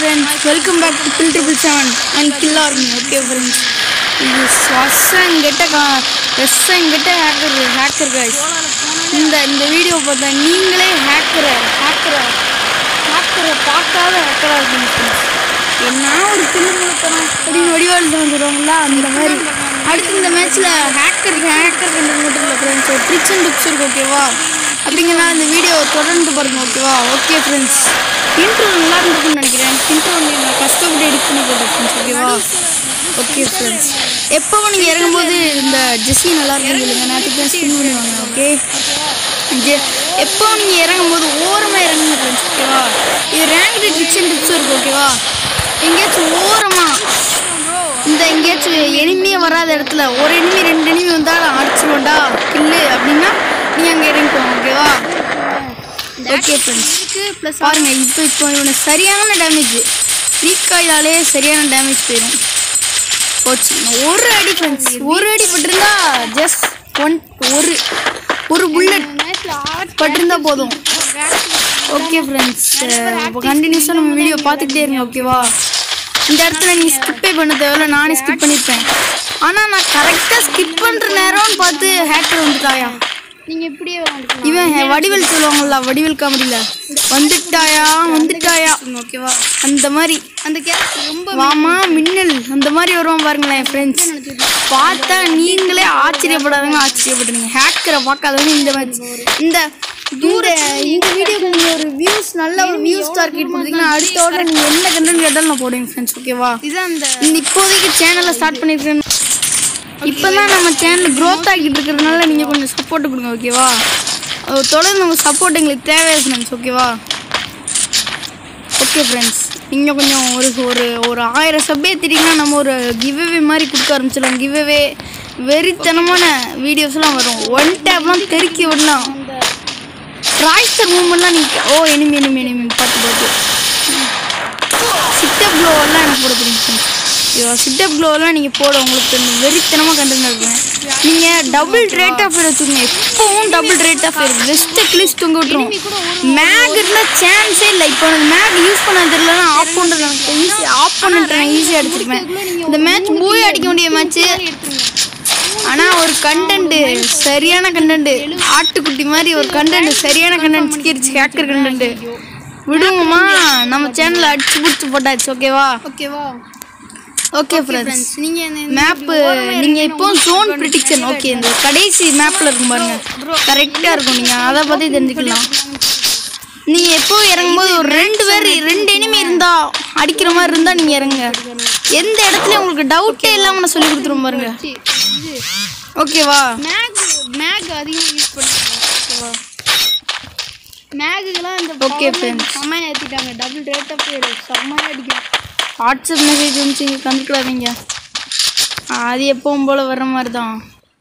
Friends welcome back to bill triple seven and kill army okay friends இது ஸ்வசங்கிட்ட கா வெஸ்ஸங்கிட்ட hacker hacker guys இந்த இந்த வீடியோ பார்த்தா நீங்களே ஹேக்கரை ஹேக்கரை ஹேக்கரை பார்க்காத ஹேக்கராக இருக்கீங்க ஃப்ரெண்ட்ஸ் என்ன ஒரு திருமுழுத்தனம் அப்படின்னு வடிவாளி வந்துடுவாங்களா அந்த மாதிரி அடுத்து இந்த மேட்ச்சில் ஹேக்கர் ஹேக்கர் கண்டது மட்டும் இல்லை ஃப்ரெண்ட்ஸ் ஒரு ட்ரிக்ஸ் அண்ட் டிப்ஸ் இருக்கு ஓகேவா அப்படிங்கிறனா இந்த வீடியோ தொடர்ந்து பாருங்க ஓகேவா ஓகே ஃப்ரெண்ட்ஸ் இன்ட்ரோ நல்லா இருந்திருக்குன்னு நினைக்கிறேன் இன்ட்ரோ நான் கஷ்டப்பட்டு எடிட் பண்ணி போட்டேன் ஃப்ரெண்ட்ஸ் ஓகேவா ஓகே ஃப்ரெண்ட்ஸ் எப்போவும் நீங்கள் இறங்கும்போது இந்த ஜெஸ்ஸி நல்லா இருக்கும் இல்லைங்க நேற்றுக்கு ஸ்பின் பண்ணுவாங்க ஓகே எப்போ நீங்கள் இறங்கும்போது ஓரமாக இறங்குங்க ஃப்ரெண்ட்ஸ் ஓகேவா இது ரேங்க் ட்ரிக்ஸ் அண்ட் டிப்ஸும் இருக்குது ஓகேவா எங்கேயாச்சும் ஓரமாக இந்த எங்கேயாச்சும் எனிமியே வராத இடத்துல ஒரு எனிமி ரெண்டு எனிமி வந்தாலும் அடிச்சிருவோண்டா கில்லு அப்படின்னா நீங்கள் அங்கே இறங்கிக்கோங்க ஓகேவா ஓகே ஃப்ரெண்ட்ஸ் ப்ளஸ் பாருங்க இப்போ இப்போ இவனுக்கு சரியான டேமேஜ் வீக் ஆயிலாலே சரியான டேமேஜ் போயிடும் போச்சு ஒரு அடி ஃப்ரெண்ட்ஸ் ஒரு அடி பட்டிருந்தா ஜஸ்ட் ஒன் ஒரு ஒரு புல்லட் பட்டிருந்தா போதும் ஓகே ஃப்ரெண்ட்ஸ் இப்போ கண்டினியூஸாக நம்ம வீடியோ பார்த்துக்கிட்டே இருங்க ஓகேவா இந்த இடத்துல நீ ஸ்கிப்பே பண்ண தேவையில்ல நானே ஸ்கிப் பண்ணியிருப்பேன் ஆனால் நான் கரெக்டாக ஸ்கிப் பண்ணுற நேரம்னு பார்த்து ஹேக்கர் வந்துட்டாயா நீங்க இப்படியே வாங்கிக்கலாம் இவன் ஹே- வடிவேல் சொல்லுவாங்கல்ல வடிவேல் காமெடியில வந்துட்டாயா வந்துட்டாயா ஓகேவா அந்த மாதிரி அந்த கேரக்டர் ரொம்ப வாமா மின்னல் அந்த மாதிரி வருவான் பாருங்களேன் ஃப்ரெண்ட்ஸ் பார்த்தா நீங்களே ஆச்சரியப்படாதவங்க ஆச்சரியப்படுறீங்க ஹேக்கரை பார்க்காதவங்க இந்த மேட்ச் இந்த தூர இந்த வீடியோக்கு நீங்கள் ஒரு வியூஸ் நல்ல ஒரு வியூஸ் டார்கெட் கொடுத்தீங்கன்னா அடுத்த உடனே நீங்கள் எந்த கண்டென்ட் கேட்டாலும் நான் போடுவேன் ஃப்ரெண்ட்ஸ் ஓகேவா இதான் அந்த இந்த இப்போதைக்கு சேனலை ஸ்டார்ட் பண்ணியிருக்கேன் இப்போதான் நம்ம சேனல் க்ரோத் ஆகிட்டு இருக்கிறதுனால நீங்கள் கொஞ்சம் சப்போர்ட் கொடுங்க ஓகேவா அது தொடர்ந்து உங்கள் சப்போர்ட் எங்களுக்கு தேவை ஃப்ரெண்ட்ஸ் ஓகேவா ஓகே ஃப்ரெண்ட்ஸ் நீங்கள் கொஞ்சம் ஒரு ஒரு ஒரு ஆயிரம் சப் ஏற்றிட்டிங்கன்னா நம்ம ஒரு கிவ்அவே மாதிரி கொடுக்க ஆரம்பிச்சிடலாம் கிவ்அவே வெறித்தனமான வீடியோஸ்லாம் வரும் ஒன் டேப்லாம் தெருக்கி விடலாம் ட்ராய்ஸ்டர் மூமெண்ட்லாம் நீங்கள் ஓ எனிமி எனிமி எனிமி பார்த்து பார்த்து சிட்டப் க்ளோவெல்லாம் எனக்கு போட தெரியும் ஃப்ரெண்ட்ஸ் ஐயோ சிட்டப் க்ளோவெல்லாம் நீங்கள் போட உங்களுக்கு இந்த வெறித்தனமாக கண்டென்ட் இருக்குங்க நீங்கள் டபுள் ரேட் ஆஃப் ஃபயர் வச்சுக்கோங்க எப்பவும் double rate of fire best கிளிஸ் தொங்க விட்டுரும் மேக் இருந்தால் சான்ஸே இல்லை இப்போ எனக்கு மேக் யூஸ் பண்ண தெரியலன்னா ஆஃப் பண்ணுறது எனக்கு ஈஸி ஆஃப் பண்ணிட்டு ஈஸியாக அடிச்சிருப்பேன் இந்த மேட்ச் போய் அடிக்க வேண்டிய மேட்ச்சு ஆனால் ஒரு கண்டென்ட்டு சரியான கண்டென்ட்டு ஆட்டுக்குட்டி மாதிரி ஒரு கண்டென்ட் சரியான கண்டென்ட் சிக்கிருச்சு ஹேக்கர் கண்டென்ட்டு விடுங்கம்மா நம்ம சேனல்ல அடிச்சு பிடிச்சி போட்டாச்சு ஓகேவா ஓகேவா ஓகே ஃப்ரெண்ட்ஸ் நீங்க இந்த மேப்பு நீங்கள் இப்போ ஜோன் ப்ரிடிக்ஷன் ஓகே இந்த கடைசி மேப்பில் இருக்கும் பாருங்க கரெக்டாக இருக்கும் நீங்கள் அதை பற்றி தெரிஞ்சுக்கலாம் நீங்கள் எப்போ இறங்கும்போது ஒரு ரெண்டு பேர் ரெண்டு எனிமி இருந்தா அடிக்கிற மாதிரி இருந்தால் நீங்கள் இறங்குங்க எந்த இடத்துல உங்களுக்கு டவுட்டே இல்லாமல் நான் சொல்லி கொடுத்துருவோம் பாருங்க ஓகேவா மேக் மேக் அதிகமாக யூஸ் பண்ணுறாங்க ஓகேவா மேகுக்கெல்லாம் இந்த Okay, friends. செம்மையாக ஏற்றிட்டாங்க டபுள் ரேட் ஆஃப் செம்மையாக அடிக்கும் வாட்ஸ்அப் மெசேஜ் வந்துச்சு இங்கே கண்டுக்கிறாதீங்க அது எப்பவும் போல் வர்ற மாதிரி தான்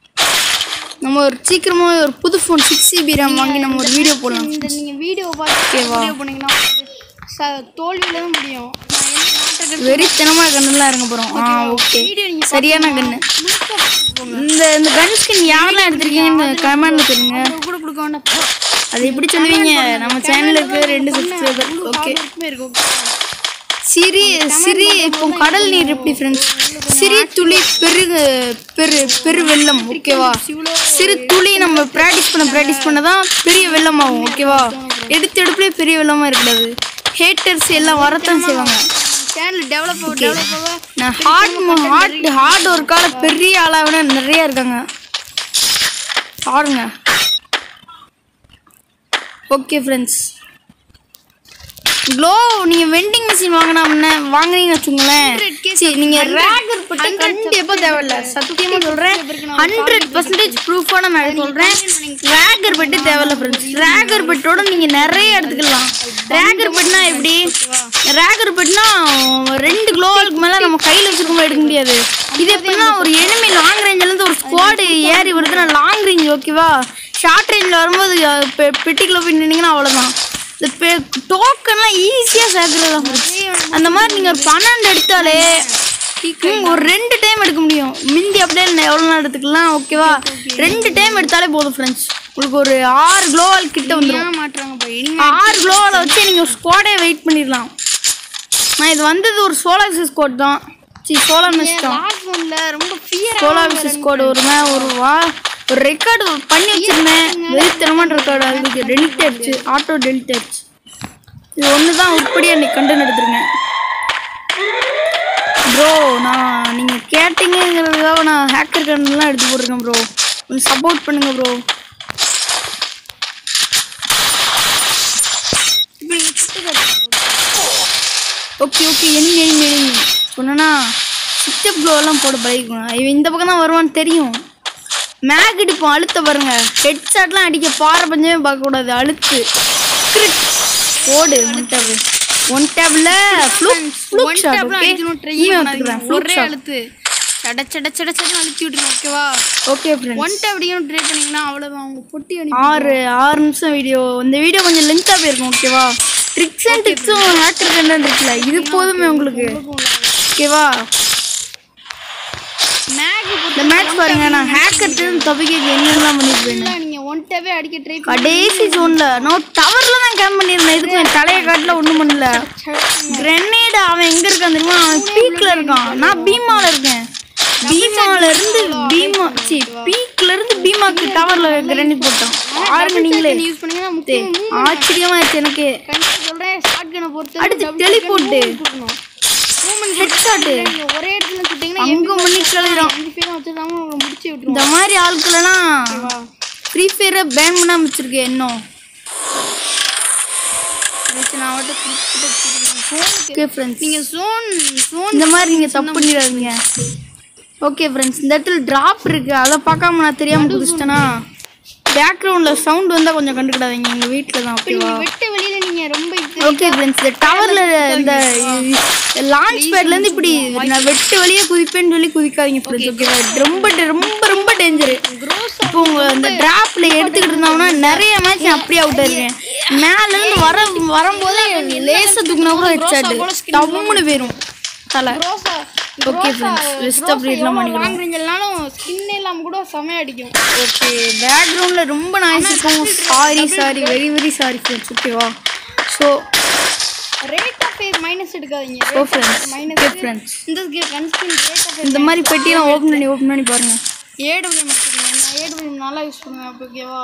நம்ம ஒரு சீக்கிரமாக ஒரு புது ஃபோன் சிக்ஸ் ஜிபி ரேம் வாங்கி நம்ம ஒரு வீடியோ போடலாம் இந்த நீங்கள் வீடியோ பார்த்து ஓகேவா வீடியோ பண்ணீங்கன்னா ச தோல்வியில் தான் முடியும் நான் என்ன வெறித்தனமாக கண்ணுலாம் இறங்க போகிறோம் ஆ ஓகே வீடியோ நீங்கள் சரியான கண்ணு இந்த இந்த கன் ஸ்கின் யாரெல்லாம் எடுத்திருக்கீங்கன்னு கமெண்ட்ல தெரியுங்க கூட கொடுக்க வேண்டாம் அது எப்படி சொல்லுவீங்க நம்ம சேனலுக்கு ரெண்டு சப்ஸ்கிரைபர் ஓகே எல்லாருக்குமே இருக்கும் சிறி சிறி இப்போ கடல் நீர் எப்படி ஃப்ரெண்ட்ஸ் சிறி துளி பெருகு பெரு பெரு வெள்ளம் ஓகேவா சிறு துளி நம்ம ப்ராக்டிஸ் பண்ண ப்ராக்டிஸ் பண்ண தான் பெரிய வெள்ளம் ஆகும் ஓகேவா எடுத்து எடுப்புலேயே பெரிய வெள்ளமாக இருக்கக்கூடாது ஹேட்டர்ஸ் எல்லாம் வரத்தான் செய்வாங்க சேனல் டெவலப் ஆக டெவலப் ஆக நான் ஹார்ட் ஹார்ட் ஹார்ட் ஒர்க்கால பெரிய ஆளாக விட நிறைய இருக்காங்க பாருங்க ஓகே ஃப்ரெண்ட்ஸ் க்ளோ நீங்கள் வெண்டிங் மிஷின் வாங்கினா வாங்குனீங்கன்னு வச்சுங்களேன் சரி நீங்கள் ரேகர் பட்டு கண்டிப்பாக தேவையில்ல சத்தியமாக சொல்கிறேன் ஹண்ட்ரட் பர்சன்டேஜ் ப்ரூஃபான நான் சொல்கிறேன் ரேகர் பெட்டு தேவையில்ல ஃப்ரெண்ட்ஸ் ரேகர் பெட்டோட நீங்கள் நிறைய எடுத்துக்கலாம் ரேகர் பெட்னா எப்படி ரேகர் பெட்னா ரெண்டு க்ளோவலுக்கு மேலே நம்ம கையில் வச்சிருக்கோம் எடுக்க முடியாது இது எப்படின்னா ஒரு எனிமி லாங் ரேஞ்சிலேருந்து ஒரு ஸ்குவாடு ஏறி வருதுன்னா லாங் ரேஞ்ச் ஓகேவா ஷார்ட் ரேஞ்சில் வரும்போது அஹ், பெ- பெட்டிக்குள்ள போய் நின்னீங்கன்னா அவ்வளோதான் இந்த டோக்கன்லாம் ஈஸியாக சேர்க்குறது தான் அந்த மாதிரி நீங்கள் ஒரு பன்னெண்டு எடுத்தாலே ம், ஒரு ரெண்டு டைம் எடுக்க முடியும் மிந்தி அப்படியே எவ்வளோ நாள் எடுத்துக்கலாம் ஓகேவா ரெண்டு டைம் எடுத்தாலே போதும் ஃப்ரெண்ட்ஸ் உங்களுக்கு ஒரு ஆறு க்ளோவால் கிட்ட வந்துடும் ஏன் மாட்டுறாங்க போய் இனி ஆறு க்ளோவால் வச்சு நீங்கள் ஸ்குவாடே வெயிட் பண்ணிடலாம் நான் இது வந்தது ஒரு சோலார் கோட் தான் சி சோலார் மிஸ் தான் லாஸ்ட் ஒன்ல ரொம்ப ஃபியர் சோலார் விசிஸ் கோட் ஒரு மே ஒரு வா ஒரு ரெக்கார்டு பண்ணி வச்சிருந்தேன் வெறித்தனமான ரெக்கார்டு அதுக்கு டெலிட் ஆயிடுச்சு ஆட்டோ டெலிட் ஆயிடுச்சு இது ஒன்று தான் உருப்படியாக இன்னைக்கு கண்டென்ட் எடுத்துருக்கேன் ப்ரோ நான் நீங்கள் கேட்டீங்கிறதுக்காக நான் ஹேக்கர் கண்டென்ட்லாம் எடுத்து போட்டிருக்கேன் ப்ரோ கொஞ்சம் சப்போர்ட் பண்ணுங்க ப்ரோ இப்போ நீங்க சுட்டு காட்டுங்க. Okay okay enemy enemy enemy சொன்னா சிக்ஸ்டப் க்ளோவெல்லாம் போட பழகிக்கணும் இவன் இந்த பக்கம் தான் வருவான்னு தெரியும் மேக் அடிப்போம் அழுத்த பாருங்க ஹெட் ஷாட்லாம் அடிக்க பாறை பஞ்சமே பார்க்கக்கூடாது அழுத்து கிரிட் போடு ஒன் டேப் ஒன் டேப்ல ஃப்ளூக் ஒன் ஷாட் டேப்ல ஓகே அடிக்கணும் ட்ரை இவன் பண்ணாதீங்க எடுத்துக்கிறேன் ஃப்ளூக் ஒரே ஷாட் அழுத்து சட சட சட சட அழுத்தி விட்டுருங்க ஓகேவா ஓகே ஃப்ரெண்ட்ஸ் ஒன் டேப் அடிக்கணும் ட்ரை பண்ணீங்கன்னா அவ்வளவுதான் அவங்க பொட்டி அடி ஆறு ஆறு நிமிஷம் வீடியோ இந்த வீடியோ கொஞ்சம் லென்த்தாக போயிருக்கும் ஓகேவா ட்ரிக்ஸ் அண்ட் டிப்ஸும் ஹேக்கர் கண்டென்ட் இருக்குல்ல இது போதுமே உங்களுக்கு ஓகேவா மேகி இந்த மேட்ச் பாருங்க நான் ஹேக்கர் தப்பிக்க என்னெல்லாம் பண்ணிருப்பேன் போட்டு நீங்க ஒன் டேவே அடிக்க ட்ரை கடைசி ஜோன்ல நான் டவர்ல தான் கேம் பண்ணிருந்தேன் இதுக்கு என் தலையை காட்டுல ஒண்ணும் பண்ணல கிரெனேட் அவன் எங்க இருக்கான் தெரியுமா அவன் பீக்ல இருக்கான் நான் பீமால இருக்கேன் பீமால இருந்து பீமா சி பீக்ல இருந்து பீமாக்கு டவர்ல கிரெனேட் போட்டான் பாருங்க நீங்களே யூஸ் பண்ணீங்கன்னா முக்கியம் ஆச்சரியமா ஆச்சு எனக்கு கண்டிப்பா சொல்றேன் ஷார்ட் கனை பொறுத்து அடுத்து டெலிபோர்ட்டு ஹெட்ஷாட்டு நீங்க ஒரே இடத்துல சுட்டீங்கன்னா அங்க மணி கலையிடும் எம்பி ஃபேன் வச்சிருந்தாங்க உங்களை முடிச்சு விட்டுரும் இந்த மாதிரி ஆட்களெல்லாம் ஃப்ரீ ஃபயரை பேன் பண்ணாம வச்சிருக்கேன் இன்னும் நேத்து நான் அவட்ட குறிப்பிட்டு ஃபோனுக்கு ஓகே ஃப்ரெண்ட்ஸ் நீங்க ஜோன் ஜோன் இந்த மாதிரி நீங்க தப்பு பண்ணிடாதீங்க ஓகே ஃப்ரெண்ட்ஸ் இந்த இடத்துல டிராப் இருக்கு அதை பார்க்காம நான் தெரியாம குதிச்சிட்டேனா பேக்ரவுண்ட்ல சவுண்ட் வந்தா கொஞ்சம் கண்டுக்கிடாதீங்க எங்க வீட்டில் தான் ஓகேவா வெட்ட வெளியில நீங்க ரொம்ப இது ஓகே ஃப்ரெண்ட்ஸ் இந்த டவர்ல இந்த லான்ச் பேட்ல இருந்து இப்படி நான் வெட்டு வழியே குதிப்பேன்னு சொல்லி குதிக்காதீங்க ஃப்ரெண்ட்ஸ் ஓகேவா ரொம்ப ரொம்ப ரொம்ப டேஞ்சர் இப்போ உங்க இந்த டிராப்ல எடுத்துக்கிட்டு இருந்தோம்னா நிறைய மேட்ச் நான் அப்படியே அவுட் ஆயிருக்கேன் மேல இருந்து வர வரும்போது லேசா தூக்கினா கூட ஹெட்ஷாட் டம்முன்னு போயிரும் தலை ரோசா ஓகே ஃப்ரெண்ட்ஸ் வெஸ்ட் அப்டேட்லாம் பண்ணிக்கலாம் வாங்குறீங்கனாலும் ஸ்கின் இல்லாம கூட செமையா அடிக்கும் ஓகே பேக்ரவுண்ட்ல ரொம்ப நாய்ஸ் இருக்கும் sorry sorry very very sorry friends ஓகேவா so rate of face minus எடுக்காதீங்க oh friends minus okay friends இந்த கன்ஸ்கின் ரேட் ஆஃப் இந்த மாதிரி பெட்டியெல்லாம் ஓப்பன் பண்ணி ஓப்பன் பண்ணி பாருங்க ஏடபிள்யூஎம் எடுத்துக்கோங்க நான் ஏடபிள்யூஎம் நல்லா யூஸ் பண்ணுவேன் அப்போ ஓகேவா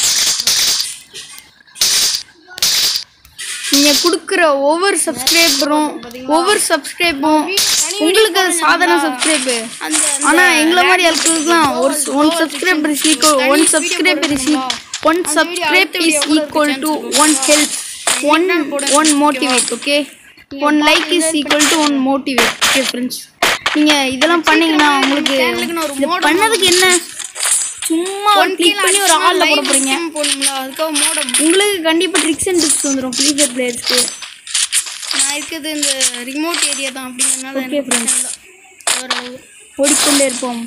நீங்க கொடுக்குற ஒவ்வொரு சப்ஸ்கிரைபரும் ஒவ்வொரு சப்ஸ்கிரைபும் உங்களுக்கு அது சாதாரண சப்ஸ்கிரைபு அந்த ஆனா எங்களை மாதிரி ஆட்களுக்குலாம் ஒரு one subscriber is equal one subscriber is one subscribe is equal to one help one one motivate okay one like is equal to one motivate okay friends நீங்க இதெல்லாம் பண்ணீங்கன்னா உங்களுக்கு இது பண்ணதுக்கு என்ன சும்மா கிளிக் பண்ணி ஒரு ஆள்ல போட போறீங்க போகணுங்களா அதுக்காக மோடம் உங்களுக்கு கண்டிப்பா ட்ரிக்ஸ் அண்ட் டிப்ஸ் வந்துடும் ஃப்ரீ ஃபயர் பிளேயர்ஸ்க்கு நான் இருக்கிறது இந்த ரிமோட் ஏரியா தான் அப்படிங்கிறனால ஓகே எனக்கு ஃப்ரெண்ட்ஸ் ஓரளவு ஓடிக்கொண்டே இருப்போம்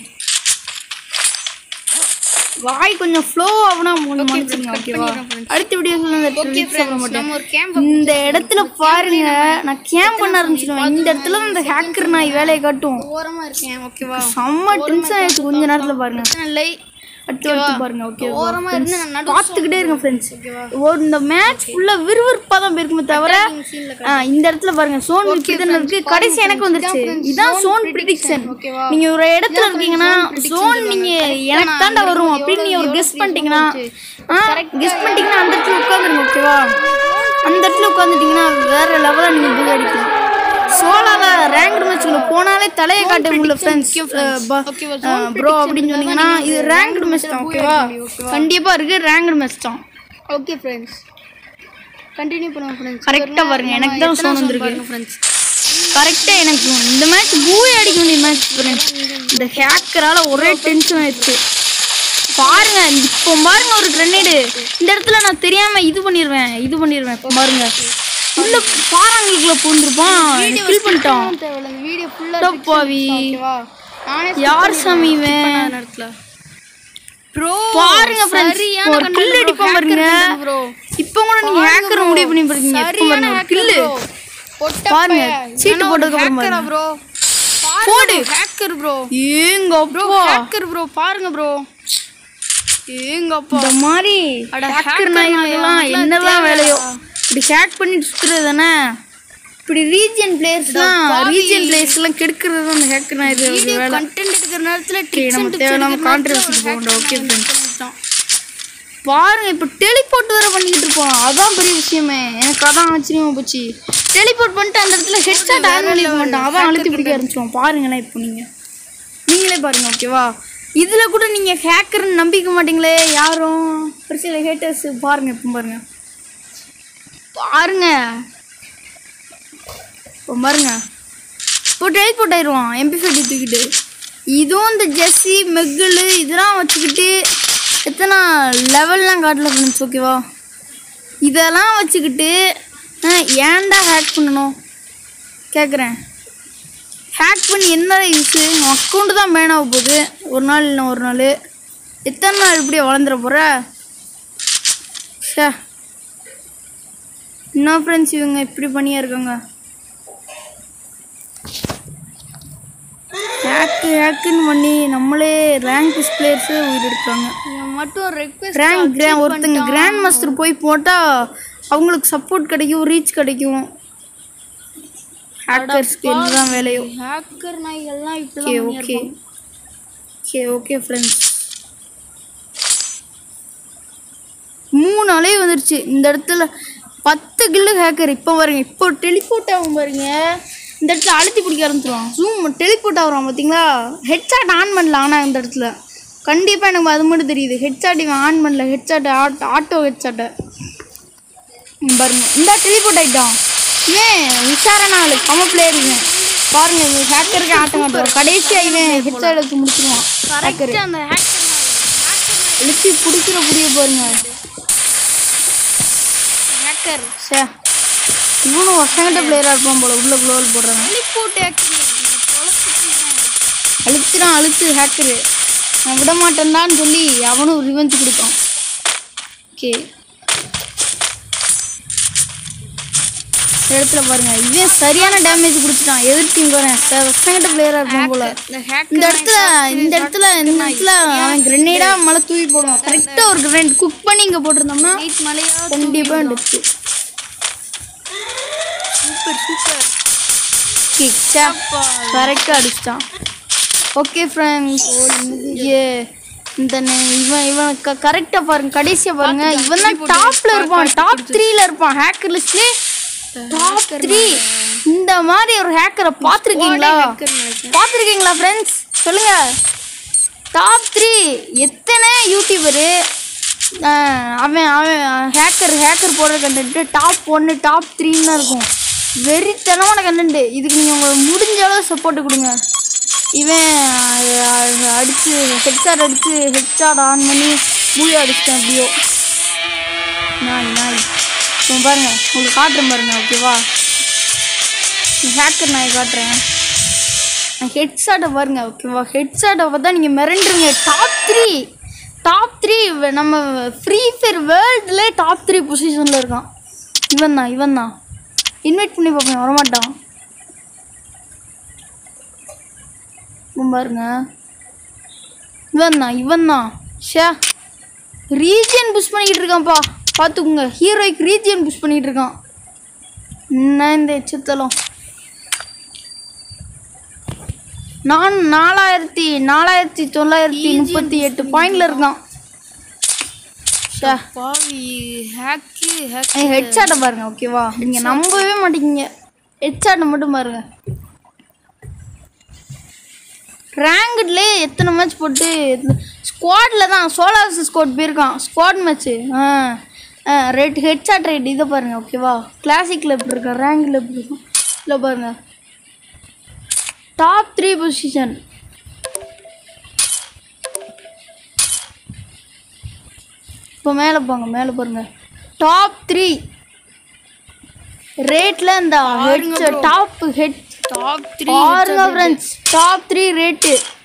வாய் கொஞ்சம் ஃப்ளோ ஆகுனா மூணு மனுஷங்க ஓகேவா அடுத்த வீடியோஸ்ல இந்த ட்ரிக்ஸ் சொல்ல மாட்டேன் நம்ம ஒரு கேம்ப் இந்த இடத்துல பாருங்க நான் கேம்ப் பண்ண ஆரம்பிச்சிடுவேன் இந்த இடத்துல தான் இந்த ஹேக்கர் நாய் வேலையை காட்டும் ஓரமா இருக்கேன் ஓகேவா செம்ம டென்ஷன் ஆயிடுச்சு கொஞ்ச நேரத்துல பாருங்க இல்லை அடுத்து அடுத்து பாருங்க ஓகே ஓரமா இருந்து நான் நடு பார்த்துக்கிட்டே இருங்க ஃப்ரெண்ட்ஸ் ஒரு இந்த மேட்ச் ஃபுல்லா விறுவிறுப்பா தான் போயிருக்குமே தவிர சீன்ல ஆ, இந்த இடத்துல பாருங்க சோன் இதுன்னு இருக்கு கடைசி எனக்கு வந்துருச்சு இதான் சோன் ப்ரிடிக்ஷன் நீங்க ஒரு இடத்துல இருக்கீங்கன்னா சோன் நீங்க எனக்கு தாண்டா வரும் அப்படின்னு நீங்க ஒரு கெஸ் பண்ணிட்டீங்கன்னா கெஸ் பண்ணிட்டீங்கன்னா அந்த இடத்துல உட்காந்துருங்க ஓகேவா அந்த இடத்துல உட்காந்துட்டீங்கன்னா வேற லெவலா நீங்க புல் அடிக்கலாம் சோலால ரேங்க்டு மேட்ச்ல போனாலே தலையை காட்ட முடியல ஃப்ரெண்ட்ஸ் ப்ரோ அப்படின்னு சொன்னீங்கன்னா இது ரேங்க்டு மேட்ச் தான் ஓகேவா கண்டிப்பா இருக்கு ரேங்க்டு மேட்ச் தான் ஓகே ஃப்ரெண்ட்ஸ் கண்டினியூ பண்ணுவோம் ஃப்ரெண்ட்ஸ் கரெக்டா பாருங்க எனக்கு தான் சோன் வந்திருக்கு ஃப்ரெண்ட்ஸ் கரெக்டாக எனக்கு தோணும். இந்த மேட்ச் பூய் அடிக்க வேண்டிய மேட்ச் ஃப்ரெண்ட்ஸ் இந்த ஹேக்கரால ஒரே டென்ஷன் ஆயிடுச்சு பாருங்க இப்போ பாருங்க ஒரு கிரனேடு இந்த இடத்துல நான் தெரியாம இது பண்ணிடுவேன் இது பண்ணிடுவேன் இப்போ பாருங்க உள்ள பாறாங்களுக்குள்ள பூந்துருப்பான் கில் பண்ணிட்டான் தேவையில்ல இந்த வீடியோ ஃபுல்லா டப்பாவி ஓகேவா நானே யார் சாமி இவன் நேரத்துல ப்ரோ பாருங்க ஃப்ரெண்ட்ஸ் ஒரு கில் அடிப்போம் பாருங்க ப்ரோ இப்போ கூட நீங்க ஹேக்கர் முடிவு பண்ணி பாருங்க இப்போ பாருங்க கில்லு பாருங்க, சீட்டு போட்டதுக்கு அப்புறம் பாருங்க. ப்ரோ போடு. ஹேக்கர் ப்ரோ ஏங்க ப்ரோ அப்பா ஹேக்கர் ப்ரோ பாருங்க ப்ரோ ஏங்கப்பா இந்த மாதிரி அட ஹேக்கர் hacker நாய்களுக்கெல்லாம் நாய்களா, என்னதான் தேவையா? வேலையோ இப்படி ஹேக் பண்ணிட்டு சுத்துறது தானே இப்படி ரீஜியன் பிளேயர்ஸ்லாம் ரீஜியன் பிளேயர்ஸ்லாம் கெடுக்கிறது அந்த ஹேக்கர் நான் இது ஒரு வேலை கண்டென்ட் இருக்கிற நேரத்தில் Okay, நம்ம தேவையில்லாம கான்ட்ரவர்சி போகணும் ஓகே ஃப்ரெண்ட்ஸ் பாருங்க இப்போ டெலிபோர்ட் வேற பண்ணிக்கிட்டு இருப்போம் அதான் பெரிய விஷயமே எனக்கு அதான் ஆச்சரியமா போச்சு டெலிபோர்ட் பண்ணிட்டு அந்த இடத்துல ஹெட்ஷாட் ஆன் பண்ணிக்க மாட்டோம் அதான் அழுத்தி பிடிக்க ஆரம்பிச்சிடும் பாருங்களேன் இப்போ நீங்கள் நீங்களே பாருங்க ஓகேவா இதில் கூட நீங்கள் ஹேக்கர்னு நம்பிக்க மாட்டீங்களே யாரும் ஒரு சில ஹேட்டர்ஸ் பாருங்க இப்போ பாருங்க பாருங்க இப்போ பாருங்க இப்போ டெலிபோர்ட் ஆயிடுவான் எம்பி ஃபைட்டி தூக்கிட்டு இதுவும் இந்த ஜெஸ்ஸி மெக்கிள் இதெல்லாம் வச்சுக்கிட்டு எத்தனை லெவல்லாம் காட்டல ஃப்ரெண்ட்ஸ் ஓகேவா இதெல்லாம் வச்சுக்கிட்டு ஆ, ஏன்டா ஹேக் பண்ணணும் கேட்குறேன் ஹேக் பண்ணி என்ன யூஸு உன் அக்கௌண்ட்டு தான் பேன் ஆக போகுது ஒரு நாள் இல்லை ஒரு நாள் எத்தனை நாள் இப்படியே வளர்ந்துட போகிற ஷே என்ன ஃப்ரெண்ட்ஸ் இவங்க இப்படி பண்ணியா இருக்காங்க ஹேக்கு ஹேக்குன்னு பண்ணி நம்மளே ரேங்க் பிளேயர்ஸே உயிர் எடுக்கிறாங்க மட்டும் ரெக்வெஸ்ட் ரேங்க் கிரா ஒருத்தங்க கிராண்ட் மாஸ்டர் போய் போட்டால் அவங்களுக்கு சப்போர்ட் கிடைக்கும் ரீச் கிடைக்கும் ஹேக்கர்ஸ்க்கு இதுதான் வேலையோ ஹேக்கர் நாய்கள்லாம் ஓகே இப்படி ஓகே ஓகே ஓகே ஃப்ரெண்ட்ஸ் மூணு அலை வந்துருச்சு இந்த இடத்துல பத்து கில்லு ஹேக்கர் இப்போ பாருங்க இப்போ டெலிபோர்ட் ஆகும் பாருங்க இந்த இடத்துல அழுத்தி பிடிக்க ஆரம்பிச்சிருவான் ஜூம் டெலிபோர்ட் ஆகுறான் பார்த்தீங்களா ஹெட்ஷாட் ஆன் பண்ணல ஆனால் இந்த இடத்துல கண்டிப்பாக எனக்கு அது மட்டும் தெரியுது ஹெட்ஷாட் இவன் ஆன் பண்ணல ஹெட்ஷாட் ஆட்டோ ஆட்டோ ஹெட்ஷாட்டை பாருங்க இந்த டெலிபோர்ட் ஆயிட்டான் ஏன் உஷாரான ஆளு கம பிளேயர் இவன் பாருங்க இவன் ஹேக்கருக்கு ஆட்டம் காட்டுவான் கடைசியாக இவன் ஹெட்ஷாட் எடுத்து முடிச்சிருவான் ஹேக்கர் கரெக்டாக அந்த ஹேக்கர் எழுச்சி பிடிக்கிற புரிய பாருங்க ஹேக்கர் சே இவனும் வருஷங்கிட்ட பிளேயராக இருப்பான் போல உள்ள குளோவல் போடுறாங்க டெலிபோர்ட் ஹேக்கர் அழுத்துறான் அழுத்து ஹேக்கரு நான் விட மாட்டேன்டான்னு சொல்லி அவனும் ரிவெஞ்ச் கொடுத்தான் ஓகே இடத்துல பாருங்க இவன் சரியான டேமேஜ் கொடுத்துட்டான் எதிர் டீம் வரேன் வருஷங்கிட்ட பிளேயராக இருப்பான் போல இந்த ஹேக் இந்த இடத்துல இந்த இடத்துல இந்த இடத்துல அவன் கிரெனேடா மலை தூவி போடுவான் கரெக்டாக ஒரு கிரெனேட் குக் பண்ணி இங்கே போட்டிருந்தோம்னா நைட் மலையா கண்டிப்பாக எடுத்து சூப்பர் சூப்பர் கிச்சா கரெக்டாக அடிச்சிட்டான் ஓகே ஃப்ரெண்ட்ஸ் ஏ இந்த நே- இவன் இவன் க கரெக்டாக பாருங்க கடைசியாக பாருங்க இவன் தான் டாப்பில் இருப்பான் டாப் த்ரீல இருப்பான் ஹேக்கர் லிஸ்ட்லேயே டாப் த்ரீ இந்த மாதிரி ஒரு ஹேக்கரை பார்த்துருக்கீங்களா பார்த்துருக்கீங்களா ஃப்ரெண்ட்ஸ் சொல்லுங்க டாப் த்ரீ எத்தனை யூடியூபரு அவன் அவன் ஹேக்கர் ஹேக்கர் போடுற கண்டென்ட்டு டாப் ஒன்று டாப் த்ரீன்னு தான் இருக்கும் வெறித்தனமான கண்டென்ட்டு இதுக்கு நீங்கள் உங்களுக்கு முடிஞ்ச அளவு சப்போர்ட் கொடுங்க இவன் அஹ், அடிச்சு ஹெட்ஷாட் அடிச்சு ஹெட்ஷாட் ஆன் பண்ணி மூவி அடிச்சிட்டேன் அப்படியோ நாய் நாய் இப்போ பாருங்க உங்களுக்கு காட்டுறேன் பாருங்க ஓகேவா ஹேக்கர் நாய் காட்டுறேன் ஹெட்ஷாட்டை பாருங்க ஓகேவா ஹெட்ஷாட்டை பார்த்தா நீங்கள் மிரண்டுருங்க டாப் த்ரீ டாப் த்ரீ நம்ம ஃப்ரீ ஃபயர் வேர்ல்டுலே டாப் த்ரீ பொசிஷனில் இருக்கான் இவன் தான் இவன் தான் இன்வைட் பண்ணி பார்ப்பேன் வரமாட்டான் இவன் பாருங்க இவன் தான் இவன் தான் ஷே ரீஜியன் புஷ் பண்ணிக்கிட்டு இருக்கான்ப்பா பார்த்துக்குங்க ஹீரோய்க்கு ரீஜியன் புஷ் பண்ணிக்கிட்டு இருக்கான் என்ன இந்த எச்சத்தலம் நான் நாலாயிரத்தி நாலாயிரத்தி தொள்ளாயிரத்தி முப்பத்தி எட்டு பாயிண்ட்ல இருக்கான் ஷே பாவி ஹேக்கு ஹேக் ஹெட்ஷாட்டை பாருங்க ஓகேவா நீங்க நம்பவே மாட்டீங்க ஹெட்ஷாட்டை மட்டும் பாருங்க ரேங்கட்லே எத்தனை மேட்ச் போட்டு ஸ்குவாடில் தான் சோலார் ஸ்குவாட் போயிருக்கான் ஸ்குவாட் மேட்ச்சு ஆ ரெட் ஹெட்ஷாட் ரேட் இதை பாருங்க ஓகேவா கிளாசிக்கில் எப்படி இருக்கா ரேங்கில் எப்படி இருக்கும் இல்லை பாருங்க டாப் த்ரீ பொசிஷன் இப்போ மேலே போங்க மேலே பாருங்க டாப் த்ரீ ரேட்டில் இந்த head top head top three பாருங்க ஃப்ரெண்ட்ஸ் டாப் த்ரீ ரேட்டு